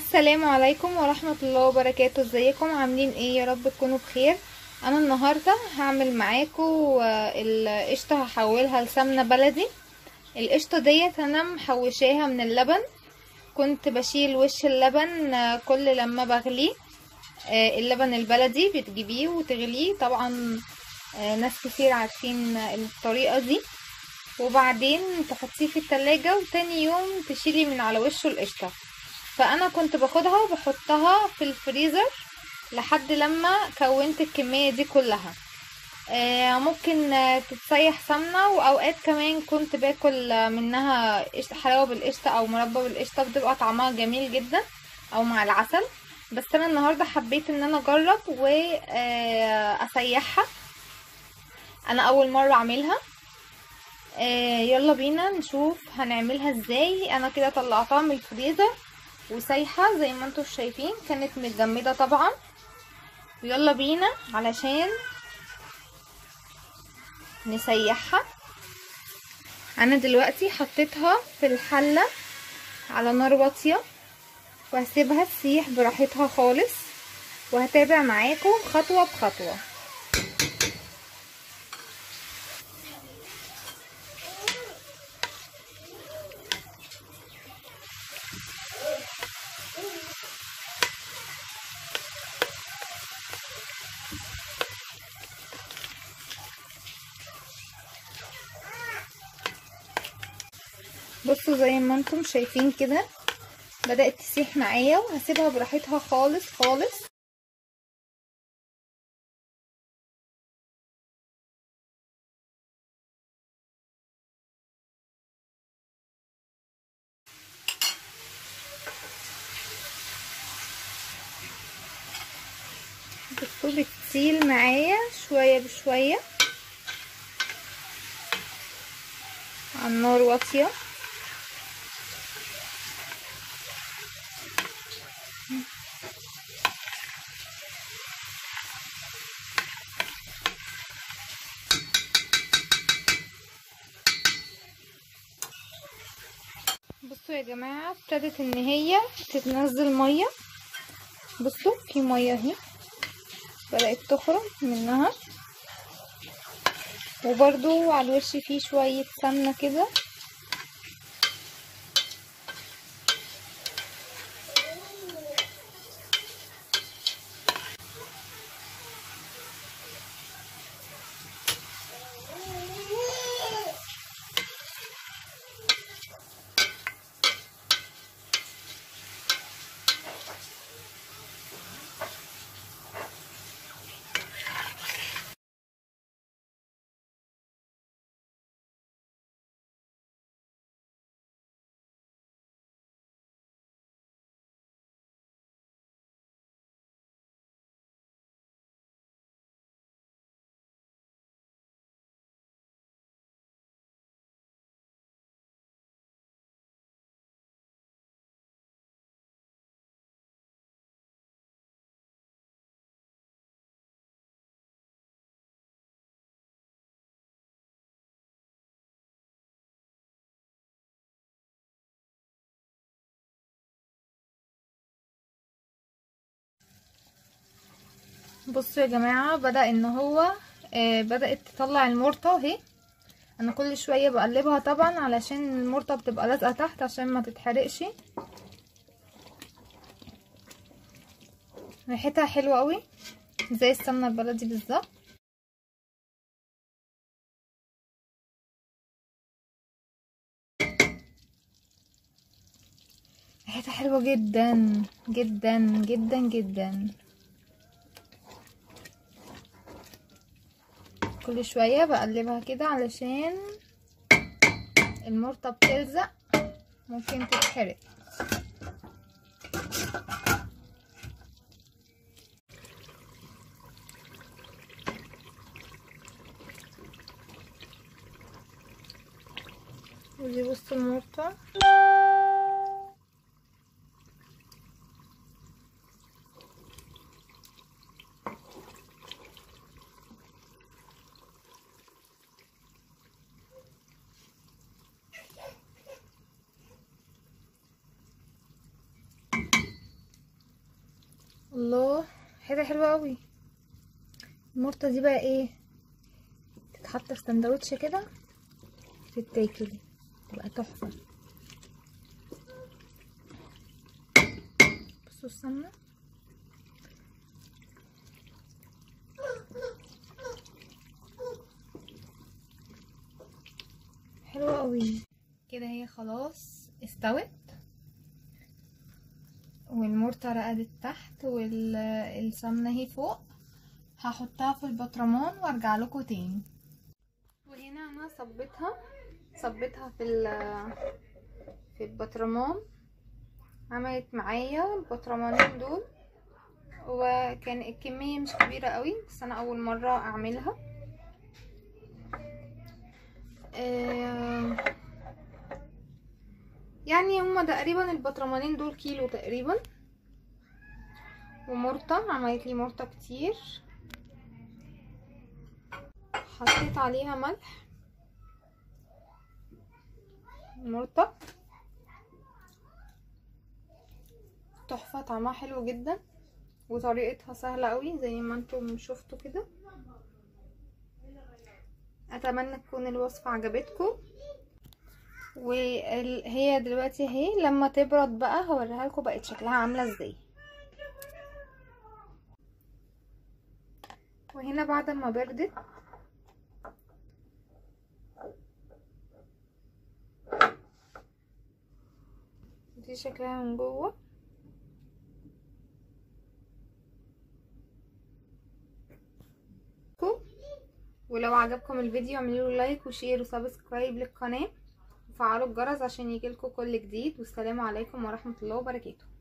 السلام عليكم ورحمة الله وبركاته ازيكم عاملين ايه يا رب تكونوا بخير انا النهاردة هعمل معاكم القشطة هحولها لسمنة بلدي القشطة ديت انا محوشاها من اللبن كنت بشيل وش اللبن كل لما بغليه اللبن البلدي بتجيبيه وتغليه طبعا ناس كتير عارفين الطريقة دي وبعدين تحطيه في التلاجة وتاني يوم تشيلي من على وشه القشطة فانا كنت باخدها وبحطها في الفريزر لحد لما كونت الكمية دي كلها آه ممكن تتسيح سمنة واوقات كمان كنت باكل منها حلاوة بالقشطة او مربى بالقشطة بتبقى طعمها جميل جدا او مع العسل بس انا النهاردة حبيت ان انا اجرب واسيحها انا اول مرة اعملها آه يلا بينا نشوف هنعملها ازاي انا كده طلعتها من الفريزر وسايحة زي ما انتم شايفين كانت متجمدة طبعا يلا بينا علشان نسيحها انا دلوقتي حطيتها في الحلة على نار واطية وهسيبها تسيح براحتها خالص وهتابع معاكم خطوة بخطوة بصوا زي ما انتم شايفين كده بدأت تسيح معايا وهسيبها براحتها خالص خالص بصوا بتسيل معايا شوية بشوية على النار واطيه بصوا يا جماعة ابتدت ان هي تتنزل مية بصوا في مية اهي بدأت تخرج منها وبرضو على الوش فيه شوية سمنة كده بصوا يا جماعة بدأ ان هو آه بدأت تطلع المرطة اهي انا كل شوية بقلبها طبعا علشان المرطة بتبقى لازقة تحت عشان ما تتحرقش ريحتها حلوة قوي زي السمنة البلدي بالظبط ريحتها حلوة جدا جدا جدا جدا كل شوية بقلبها كده علشان المرطة بتلزق ممكن تتحرق ودي بص المرطة حاجه حلوه قوي المرطه دي بقى ايه تتحط في سندوتش كده تتاكل تبقى تحفه بصوا السمنه حلوه قوي كده هي خلاص استوت والمرطة رقدت تحت والسمنة اهي فوق هحطها في البطرمان وارجع لكم تاني وهنا انا صبيتها صبيتها في في البطرمان عملت معايا البطرمانين دول وكان الكمية مش كبيرة قوي بس انا اول مرة اعملها آه يعني هما تقريبا البطرمانين دول كيلو تقريبا ومرطة عملت لي مرطة كتير حطيت عليها ملح مرطة تحفة طعمها حلو جدا وطريقتها سهلة قوي زي ما انتم شفتوا كده اتمنى تكون الوصفة عجبتكم وهي دلوقتي اهي لما تبرد بقى هوريها لكم بقت شكلها عامله ازاي وهنا بعد ما بردت دي شكلها من جوه ولو عجبكم الفيديو اعملوا لايك وشير وسبسكرايب للقناه وفعلوا الجرس عشان يجيلكوا كل جديد والسلام عليكم ورحمة الله وبركاته